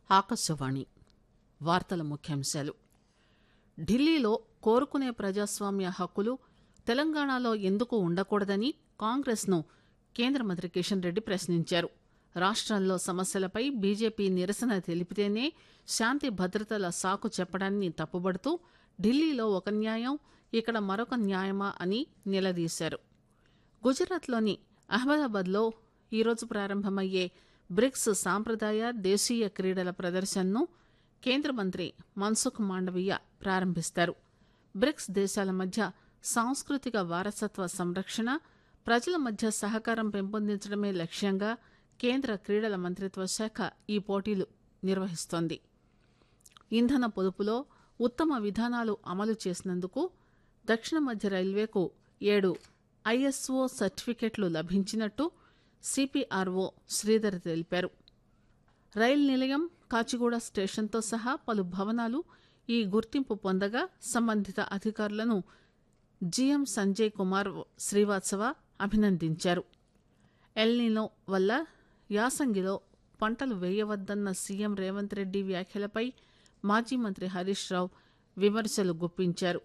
ఆకాశవాణి వార్తల ముఖ్యాంశాలు ఢిల్లీలో కోరుకునే ప్రజాస్వామ్య హక్కులు తెలంగాణలో ఎందుకు ఉండకూడదని కాంగ్రెస్ ను కేంద్ర మంత్రి కిషన్ రెడ్డి ప్రశ్నించారు రాష్టంలో సమస్యలపై బీజేపీ నిరసన తెలిపితేనే శాంతి భద్రతల సాకు చెప్పడాన్ని తప్పుబడుతూ ఢిల్లీలో ఒక న్యాయం ఇక్కడ మరొక న్యాయమా అని నిలదీశారు గుజరాత్లోని అహ్మదాబాద్లో ఈరోజు ప్రారంభమయ్యే బ్రిక్స్ సాంప్రదాయ దేశీయ క్రీడల ప్రదర్శనను కేంద్ర మంత్రి మన్సుఖ్ మాండవీయ ప్రారంభిస్తారు బ్రిక్స్ దేశాల మధ్య సాంస్కృతిక వారసత్వ సంరక్షణ ప్రజల మధ్య సహకారం పెంపొందించడమే లక్ష్యంగా కేంద్ర క్రీడల మంత్రిత్వ శాఖ ఈ పోటీలు నిర్వహిస్తోంది ఇంధన పొదుపులో ఉత్తమ విధానాలు అమలు చేసినందుకు దక్షిణ మధ్య రైల్వేకు ఏడు ఐఎస్ఓ సర్టిఫికెట్లు లభించినట్టు సిపిఆర్ఓ శ్రీధర్ తెలిపారు రైలు నిలయం కాచిగూడ స్టేషన్తో సహా పలు భవనాలు ఈ గుర్తింపు పొందగా సంబంధిత అధికారులను జీఎం సంజయ్ కుమార్ శ్రీవాత్సవ అభినందించారు ఎల్నినో వల్ల యాసంగిలో పంటలు వేయవద్దన్న సీఎం రేవంత్ రెడ్డి వ్యాఖ్యలపై మాజీ మంత్రి హరీష్ రావు విమర్శలు గుప్పించారు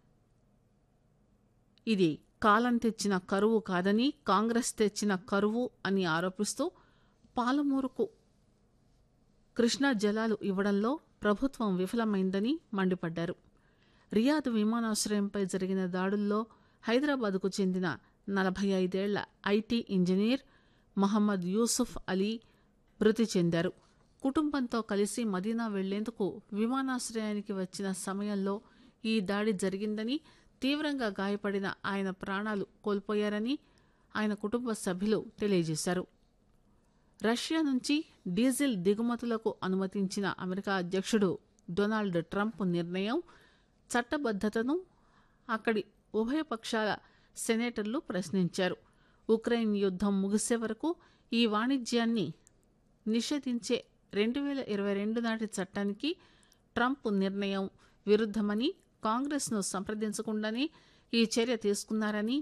ఇది కాలం తెచ్చిన కరువు కాదని కాంగ్రెస్ తెచ్చిన కరువు అని ఆరోపిస్తూ పాలమూరుకు కృష్ణా జలాలు ఇవ్వడంలో ప్రభుత్వం విఫలమైందని మండిపడ్డారు రియాద్ విమానాశ్రయంపై జరిగిన దాడుల్లో హైదరాబాద్కు చెందిన నలభై ఐదేళ్ల ఐటీ ఇంజనీర్ మహమ్మద్ యూసుఫ్ అలీ మృతి చెందారు కుటుంబంతో కలిసి మదీనా వెళ్లేందుకు విమానాశ్రయానికి వచ్చిన సమయంలో ఈ దాడి జరిగిందని తీవ్రంగా గాయపడిన ఆయన ప్రాణాలు కోల్పోయారని ఆయన కుటుంబ సభ్యులు తెలియజేశారు రష్యా నుంచి డీజిల్ దిగుమతులకు అనుమతించిన అమెరికా అధ్యక్షుడు డొనాల్డ్ ట్రంప్ నిర్ణయం చట్టబద్దతను అక్కడి ఉభయ పక్షాల సెనేటర్లు ప్రశ్నించారు ఉక్రెయిన్ యుద్దం ముగిసే వరకు ఈ వాణిజ్యాన్ని నిషేధించే రెండు వేల ఇరవై రెండు నాటి చట్టానికి ట్రంప్ నిర్ణయం విరుద్దమని కాంగ్రెస్ను సంప్రదించకుండానే ఈ చర్య తీసుకున్నారని